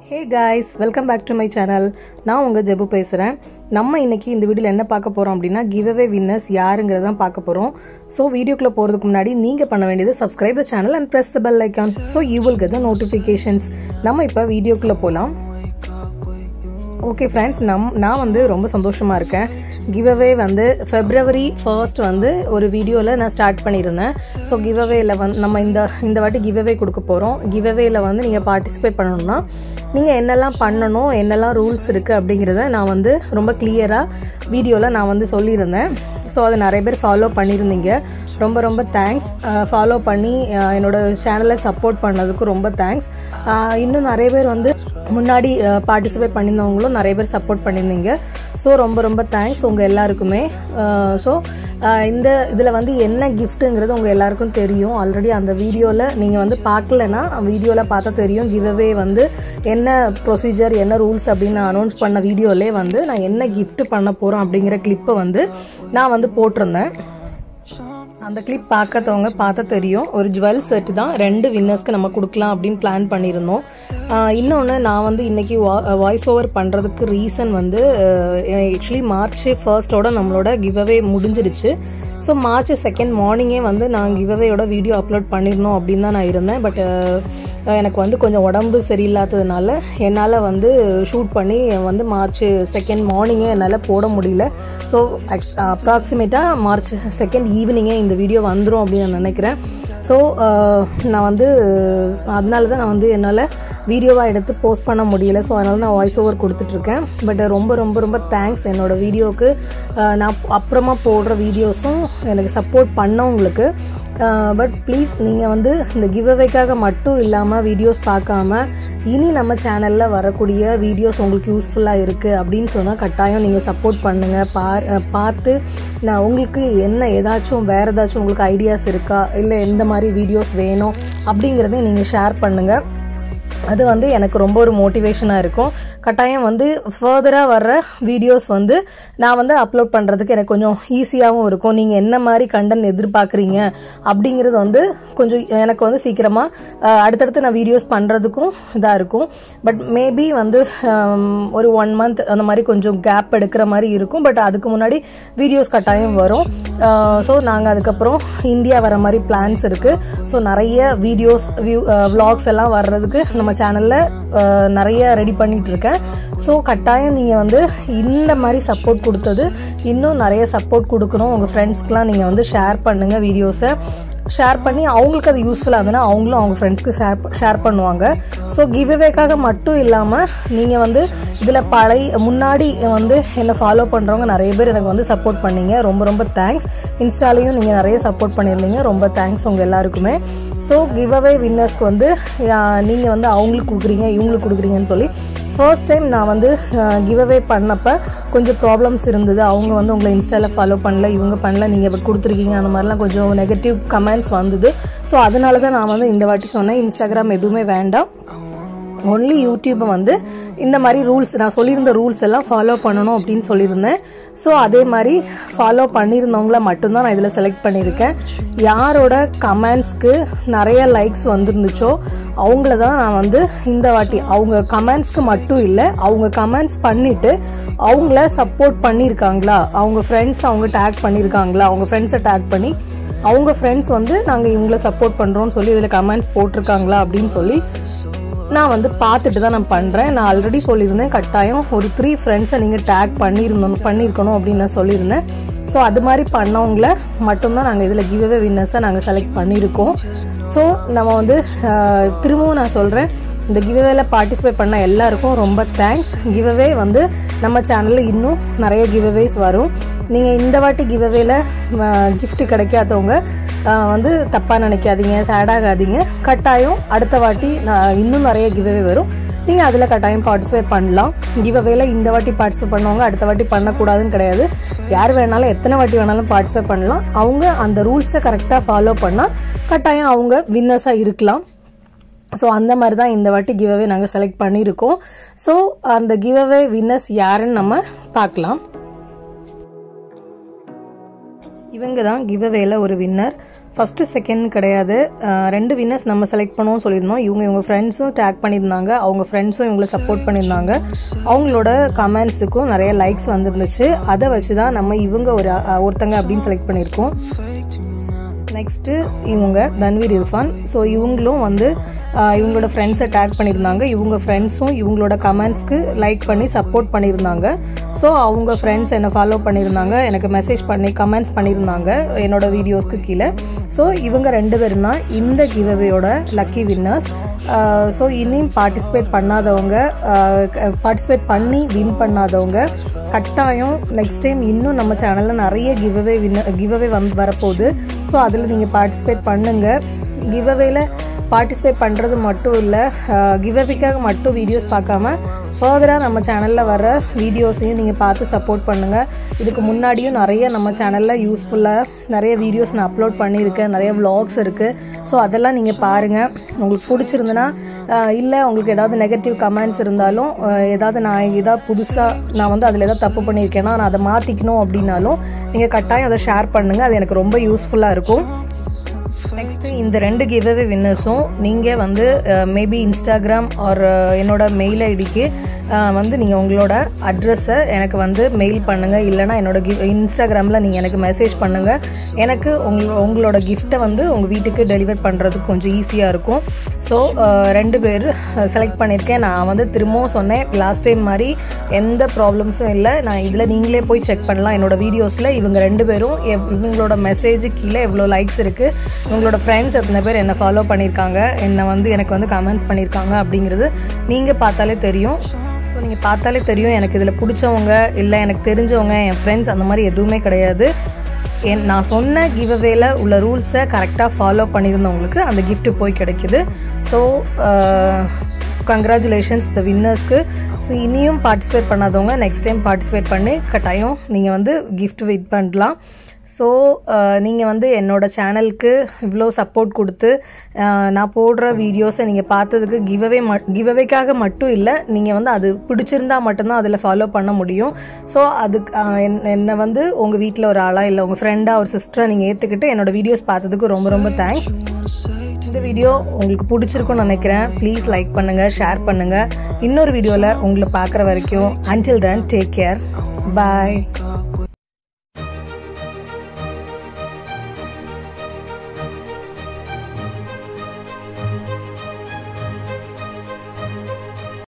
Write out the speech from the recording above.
hey guys welcome back to my channel நான் உங்கள் ஜெபு பேசுகிறேன் நம்ம இன்னைக்கு இந்த வீடியோவில் என்ன பார்க்க போகிறோம் அப்படின்னா கிவ் அவே வின்னர்ஸ் யாருங்கிறதான் பார்க்க போகிறோம் ஸோ வீடியோக்குள்ளே போகிறதுக்கு முன்னாடி நீங்கள் பண்ண வேண்டியது subscribe the channel and press the bell icon so you will get the notifications நம்ம இப்போ வீடியோக்குள்ளே போகலாம் ஓகே ஃப்ரெண்ட்ஸ் நம் நான் வந்து ரொம்ப சந்தோஷமாக இருக்கேன் கிவ் அவே வந்து ஃபெப்ரவரி ஃபர்ஸ்ட் வந்து ஒரு வீடியோவில் நான் ஸ்டார்ட் பண்ணியிருந்தேன் ஸோ கிவ் அவேயில் வந்து நம்ம இந்த இந்த வாட்டி கிவ் அவே கொடுக்க போகிறோம் கிவ் அவேயில் வந்து நீங்கள் பார்ட்டிசிபேட் பண்ணணும்னா நீங்கள் என்னெல்லாம் பண்ணணும் என்னெல்லாம் ரூல்ஸ் இருக்குது அப்படிங்கிறத நான் வந்து ரொம்ப கிளியராக வீடியோவில் நான் வந்து சொல்லியிருந்தேன் ஸோ அதை நிறைய பேர் ஃபாலோ பண்ணியிருந்தீங்க ரொம்ப ரொம்ப தேங்க்ஸ் ஃபாலோ பண்ணி அஹ், என்னோட சேனலை சப்போர்ட் பண்ணதுக்கு ரொம்ப தேங்க்ஸ் இன்னும் நிறைய பேர் வந்து முன்னாடி பார்ட்டிசிபேட் பண்ணியிருந்தவங்களும் நிறைய பேர் சப்போர்ட் பண்ணியிருந்தீங்க ஸோ ரொம்ப ரொம்ப தேங்க்ஸ் உங்கள் எல்லாருக்குமே ஸோ இந்த இதில் வந்து என்ன கிஃப்ட்டுங்கிறது உங்கள் எல்லாருக்கும் தெரியும் ஆல்ரெடி அந்த வீடியோவில் நீங்கள் வந்து பார்க்கலன்னா வீடியோவில் பார்த்தா தெரியும் கிவ்அவே வந்து என்ன ப்ரொசீஜர் என்ன ரூல்ஸ் அப்படின்னு அனௌன்ஸ் பண்ண வீடியோலே வந்து நான் என்ன gift பண்ண போகிறோம் அப்படிங்கிற கிளிப்பை வந்து நான் வந்து போட்டிருந்தேன் அந்த கிளிப் பார்க்கறவங்க பார்த்தா தெரியும் ஒரு ஜுவல் செட் தான் ரெண்டு வின்னர்ஸ்க்கு நம்ம கொடுக்கலாம் அப்படின்னு பிளான் பண்ணியிருந்தோம் இன்னொன்று நான் வந்து இன்னைக்கு வாய்ஸ் ஓவர் பண்ணுறதுக்கு ரீசன் வந்து ஆக்சுவலி மார்ச் ஃபர்ஸ்டோட நம்மளோட கிவ் அவே முடிஞ்சிருச்சு ஸோ மார்ச் செகண்ட் மார்னிங்கே வந்து நான் கிவ் அவேயோட வீடியோ அப்லோட் பண்ணிடணும் அப்படின்னு தான் நான் இருந்தேன் பட் எனக்கு வந்து கொஞ்சம் உடம்பு சரியில்லாததுனால என்னால் வந்து ஷூட் பண்ணி வந்து மார்ச் செகண்ட் மார்னிங்கே என்னால் போட முடியல ஸோ அப்ராக்சிமேட்டாக மார்ச் செகண்ட் ஈவினிங்கே இந்த வீடியோ வந்துடும் அப்படின்னு நான் நினைக்கிறேன் ஸோ நான் வந்து அதனால தான் நான் வந்து என்னால் வீடியோவாக எடுத்து போஸ்ட் பண்ண முடியல ஸோ அதனால நான் வாய்ஸ் ஓவர் கொடுத்துட்ருக்கேன் பட் ரொம்ப ரொம்ப ரொம்ப தேங்க்ஸ் என்னோட வீடியோவுக்கு நான் அப்புறமா போடுற வீடியோஸும் எனக்கு சப்போர்ட் பண்ணவங்களுக்கு பட் ப்ளீஸ் நீங்கள் வந்து இந்த கிவ்அவேக்காக மட்டும் இல்லாமல் வீடியோஸ் பார்க்காம இனி நம்ம சேனலில் வரக்கூடிய வீடியோஸ் உங்களுக்கு யூஸ்ஃபுல்லாக இருக்குது அப்படின்னு சொன்னால் கட்டாயம் நீங்கள் சப்போர்ட் பண்ணுங்கள் பா பார்த்து நான் உங்களுக்கு என்ன ஏதாச்சும் வேறு ஏதாச்சும் உங்களுக்கு ஐடியாஸ் இருக்கா இல்லை எந்த மாதிரி வீடியோஸ் வேணும் அப்படிங்கிறத நீங்கள் ஷேர் பண்ணுங்கள் அது வந்து எனக்கு ரொம்ப ஒரு மோட்டிவேஷனாக இருக்கும் கட்டாயம் வந்து ஃபர்தராக வர்ற வீடியோஸ் வந்து நான் வந்து அப்லோட் பண்ணுறதுக்கு எனக்கு கொஞ்சம் ஈஸியாகவும் இருக்கும் நீங்கள் என்ன மாதிரி கண்டென்ட் எதிர்பார்க்குறீங்க அப்படிங்கிறது வந்து கொஞ்சம் எனக்கு வந்து சீக்கிரமாக அடுத்தடுத்து நான் வீடியோஸ் பண்ணுறதுக்கும் இதாக இருக்கும் பட் மேபி வந்து ஹம், ஒரு ஒன் மந்த் அந்த மாதிரி கொஞ்சம் கேப் எடுக்கிற மாதிரி இருக்கும் பட் அதுக்கு முன்னாடி வீடியோஸ் கட்டாயம் வரும் ஸோ நாங்கள் அதுக்கப்புறம் இந்தியா வர மாதிரி பிளான்ஸ் இருக்குது ஸோ நிறைய வீடியோஸ் வியூ விளாக்ஸ் எல்லாம் வர்றதுக்கு நம்ம சேனலில் நிறைய ரெடி பண்ணிட்டு இருக்கேன் ஸோ கட்டாயம் நீங்கள் வந்து இந்த மாதிரி சப்போர்ட் கொடுத்தது இன்னும் நிறைய சப்போர்ட் கொடுக்கணும் உங்கள் ஃப்ரெண்ட்ஸ்க்கெலாம் நீங்கள் வந்து ஷேர் பண்ணுங்கள் வீடியோஸை ஷேர் பண்ணி அவங்களுக்கு அது யூஸ்ஃபுல்லாக இருந்ததுன்னா அவங்களும் அவங்க ஃப்ரெண்ட்ஸ்க்கு ஷேர் ஷேர் பண்ணுவாங்க ஸோ கிவ்அவேக்காக மட்டும் இல்லாமல் நீங்கள் வந்து இதில் பழைய முன்னாடி வந்து என்னை ஃபாலோ பண்ணுறவங்க நிறைய பேர் எனக்கு வந்து சப்போர்ட் பண்ணீங்க ரொம்ப ரொம்ப தேங்க்ஸ் இன்ஸ்டாலையும் நீங்கள் நிறைய சப்போர்ட் பண்ணியிருந்தீங்க ரொம்ப தேங்க்ஸ் உங்கள் எல்லாருக்குமே ஸோ கிவ்அவே வின்னர்ஸ்க்கு வந்து நீங்கள் வந்து அவங்களுக்கு கொடுக்குறீங்க இவங்களுக்கு கொடுக்குறீங்கன்னு சொல்லி ஃபர்ஸ்ட் டைம் நான் வந்து கிவ்அவே பண்ணப்போ கொஞ்சம் ப்ராப்ளம்ஸ் இருந்தது அவங்க வந்து உங்களை இன்ஸ்டாவில் ஃபாலோ பண்ணல இவங்க பண்ணல நீங்கள் இப்போ கொடுத்துருக்கீங்க அந்த மாதிரிலாம் கொஞ்சம் நெகட்டிவ் கமெண்ட்ஸ் வந்தது ஸோ அதனால தான் நான் வந்து இந்த வாட்டி சொன்னேன் இன்ஸ்டாகிராம் எதுவுமே வேண்டாம் ஒன்லி யூடியூப்பை வந்து இந்த மாதிரி ரூல்ஸ் நான் சொல்லியிருந்த ரூல்ஸ் எல்லாம் ஃபாலோ பண்ணணும் அப்படின்னு சொல்லியிருந்தேன் ஸோ அதே மாதிரி ஃபாலோ பண்ணியிருந்தவங்கள மட்டும்தான் நான் இதில் செலக்ட் பண்ணியிருக்கேன் யாரோட கமெண்ட்ஸ்க்கு நிறைய லைக்ஸ் வந்துருந்துச்சோ அவங்கள தான் நான் வந்து இந்த வாட்டி அவங்க கமெண்ட்ஸ்க்கு மட்டும் இல்லை அவங்க கமெண்ட்ஸ் பண்ணிட்டு அவங்கள சப்போர்ட் பண்ணியிருக்காங்களா அவங்க ஃப்ரெண்ட்ஸ் அவங்க டேக் பண்ணியிருக்காங்களா அவங்க ஃப்ரெண்ட்ஸை டேக் பண்ணி அவங்க ஃப்ரெண்ட்ஸ் வந்து நாங்கள் இவங்கள சப்போர்ட் பண்ணுறோம்னு சொல்லி இதில் கமெண்ட்ஸ் போட்டிருக்காங்களா அப்படின்னு சொல்லி நான் வந்து பார்த்துட்டு தான் நான் பண்ணுறேன் நான் ஆல்ரெடி சொல்லியிருந்தேன் கட்டாயம் ஒரு த்ரீ ஃப்ரெண்ட்ஸை நீங்கள் டேக் பண்ணியிருந்தோம் பண்ணியிருக்கணும் அப்படின்னு நான் சொல்லியிருந்தேன் ஸோ அது மாதிரி பண்ணவங்கள மட்டும்தான் நாங்கள் இதில் கிவ்அவே வின்னர்ஸை நாங்கள் செலக்ட் பண்ணியிருக்கோம் ஸோ நம்ம வந்து ஆஹ், திரும்பவும் நான் சொல்கிறேன் இந்த கிவ்அவேல பார்ட்டிசிபேட் பண்ண எல்லாருக்கும் ரொம்ப தேங்க்ஸ் கிவ்அவே வந்து நம்ம சேனலில் இன்னும் நிறைய கிவ்அவேஸ் வரும் நீங்கள் இந்த வாட்டி கிவ்அவேல gift கிடைக்காதவங்க ஆஹ் வந்து தப்பாக நினைக்காதீங்க சேடாகாதீங்க கட்டாயம் அடுத்த வாட்டி நான் இன்னும் நிறைய கிவ்அவே வரும் நீங்கள் அதில் கட்டாயம் பார்ட்டிசிபேட் பண்ணலாம் கிவ்அவேல இந்த வாட்டி பார்ட்டிசிபேட் பண்ணவங்க அடுத்த வாட்டி பண்ணக்கூடாதுன்னு கிடையாது யார் வேணாலும் எத்தனை வாட்டி வேணாலும் பார்ட்டிசிபேட் பண்ணலாம் அவங்க அந்த ரூல்ஸை கரெக்டாக ஃபாலோ பண்ணால் கட்டாயம் அவங்க வின்னர்ஸாக இருக்கலாம் ஸோ அந்த மாதிரி தான் இந்த வாட்டி கிவ்அவே நாங்கள் செலக்ட் பண்ணியிருக்கோம் ஸோ அந்த கிவ்அவே வின்னர்ஸ் யாருன்னு நம்ம பார்க்கலாம் இவங்க தான் கிவ்அவேல ஒரு வின்னர் ஃபர்ஸ்ட் செகண்ட் கிடையாது அஹ் ரெண்டு வின்னர்ஸ் நம்ம செலக்ட் பண்ணுவோம் சொல்லியிருந்தோம் இவங்க இவங்க ஃப்ரெண்ட்ஸும் டேக் பண்ணியிருந்தாங்க அவங்க ஃப்ரெண்ட்ஸும் இவங்களை சப்போர்ட் பண்ணியிருந்தாங்க அவங்களோட கமெண்ட்ஸுக்கும் நிறைய லைக்ஸ் வந்துருந்துச்சு அதை வச்சு தான் நம்ம இவங்க ஒரு அஹ், ஒருத்தங்க அப்படின்னு செலக்ட் பண்ணியிருக்கோம் நெக்ஸ்ட்டு இவங்க தன்வீர் இர்ஃபான் ஸோ இவங்களும் வந்து ஆஹ், இவங்களோட ஃப்ரெண்ட்ஸை டேக் பண்ணியிருந்தாங்க இவங்க ஃப்ரெண்ட்ஸும் இவங்களோட கமெண்ட்ஸ்க்கு லைக் பண்ணி சப்போர்ட் பண்ணியிருந்தாங்க ஸோ அவங்க ஃப்ரெண்ட்ஸ் என்னை ஃபாலோ பண்ணியிருந்தாங்க எனக்கு மெசேஜ் பண்ணி கமெண்ட்ஸ் பண்ணியிருந்தாங்க என்னோட வீடியோஸ்க்கு கீழே ஸோ இவங்க ரெண்டு பேரும் தான் இந்த கிவ்அவேயோட லக்கி வின்னர்ஸ் ஸோ இனியும் பார்ட்டிசிபேட் பண்ணாதவங்க பார்ட்டிசிபேட் பண்ணி வின் பண்ணாதவங்க கட்டாயம் நெக்ஸ்ட் டைம் இன்னும் நம்ம சேனலில் நிறைய கிவ்அவே வின் கிவ்அவே வந்து வரப்போகுது ஸோ அதில் நீங்கள் பார்ட்டிசிபேட் பண்ணுங்கள் கிவ்அவேல பார்ட்டிசிபேட் பண்ணுறது மட்டும் இல்லை கிவ்அவேக்காக மட்டும் வீடியோஸ் பார்க்காம ஃபர்தராக நம்ம சேனலில் வர வீடியோஸையும் நீங்கள் பார்த்து சப்போர்ட் பண்ணுங்கள் இதுக்கு முன்னாடியும் நிறைய நம்ம சேனலில் யூஸ்ஃபுல்லாக நிறைய வீடியோஸ் நான் அப்லோட் பண்ணியிருக்கேன் நிறைய vlogs இருக்குது ஸோ அதெல்லாம் நீங்கள் பாருங்கள் உங்களுக்கு பிடிச்சிருந்துன்னா இல்லை உங்களுக்கு ஏதாவது நெகட்டிவ் கமெண்ட்ஸ் இருந்தாலும் அஹ், ஏதாவது நான் ஏதாவது புதுசாக நான் வந்து அதில் ஏதாவது தப்பு பண்ணியிருக்கேன்னா நான் அதை மாற்றிக்கணும் அப்படின்னாலும் நீங்கள் கட்டாயம் அதை ஷேர் பண்ணுங்கள் அது எனக்கு ரொம்ப யூஸ்ஃபுல்லாக இருக்கும் நெக்ஸ்ட் இந்த ரெண்டு கிவ்அவே வின்னர்ஸும் நீங்கள் வந்து மேபி இன்ஸ்டாகிராம் ஆர் என்னோட மெயில் ஐடிக்கு வந்து நீங்கள் உங்களோட அட்ரஸை எனக்கு வந்து மெயில் பண்ணுங்கள் இல்லைனா என்னோட கிவ் இன்ஸ்டாகிராமில் நீங்கள் எனக்கு மெசேஜ் பண்ணுங்கள் எனக்கு உங்கள உங்களோட கிஃப்ட்டை வந்து உங்கள் வீட்டுக்கு டெலிவர் பண்ணுறதுக்கு கொஞ்சம் ஈஸியாக இருக்கும் ஸோ ரெண்டு பேர் செலக்ட் பண்ணியிருக்கேன் நான் வந்து திரும்பவும் சொன்னேன் லாஸ்ட் டைம் மாதிரி எந்த ப்ராப்ளம்ஸும் இல்லை நான் இதில் நீங்களே போய் செக் பண்ணலாம் என்னோட வீடியோஸில் இவங்க ரெண்டு பேரும் எவ்- இவங்களோட மெசேஜ் கீழே எவ்வளோ லைக்ஸ் இருக்குது இவங்களோட ஃப்ரெண்ட்ஸ் எத்தனை பேர் என்னை ஃபாலோ பண்ணியிருக்காங்க என்னை வந்து எனக்கு வந்து கமெண்ட்ஸ் பண்ணியிருக்காங்க அப்படிங்கிறது நீங்கள் பார்த்தாலே தெரியும் ஸோ நீங்கள் பார்த்தாலே தெரியும் எனக்கு இதில் பிடிச்சவங்க இல்லை எனக்கு தெரிஞ்சவங்க என் ஃப்ரெண்ட்ஸ் அந்த மாதிரி எதுவுமே கிடையாது என் நான் சொன்ன கிவ்அவேல உள்ள ரூல்ஸை கரெக்டாக ஃபாலோ பண்ணியிருந்தவங்களுக்கு அந்த gift போய் கிடைக்குது ஸோ கங்க்ராச்சுலேஷன்ஸ் த வின்னர்ஸ்க்கு ஸோ இனியும் பார்ட்டிசிபேட் பண்ணாதவங்க நெக்ஸ்ட் டைம் பார்ட்டிசிபேட் பண்ணி கட்டாயம் நீங்கள் வந்து gift வெயிட் பண்ணலாம் ஸோ நீங்கள் வந்து என்னோட சேனலுக்கு இவ்வளோ சப்போர்ட் கொடுத்து அஹ், நான் போடுற வீடியோஸை நீங்கள் பார்த்ததுக்கு கிவ்அவே மட் கிவ்அவேக்காக மட்டும் இல்லை நீங்கள் வந்து அது பிடிச்சிருந்தா மட்டும்தான் அதில் ஃபாலோ பண்ண முடியும் ஸோ அதுக்கு அஹ், என்- என்னை வந்து உங்கள் வீட்டில் ஒரு ஆளாக இல்லை உங்கள் ஃப்ரெண்டாக ஒரு சிஸ்டரை நீங்கள் ஏற்றுக்கிட்டு என்னோட வீடியோஸ் பார்த்ததுக்கு ரொம்ப ரொம்ப தேங்க்ஸ் இந்த வீடியோ உங்களுக்கு பிடிச்சிருக்கும்னு நினைக்கிறேன் ப்ளீஸ் லைக் பண்ணுங்கள் ஷேர் பண்ணுங்கள் இன்னொரு வீடியோவில் உங்களை பார்க்குற வரைக்கும் அன்டில் தென் டேக் கேர் பாய்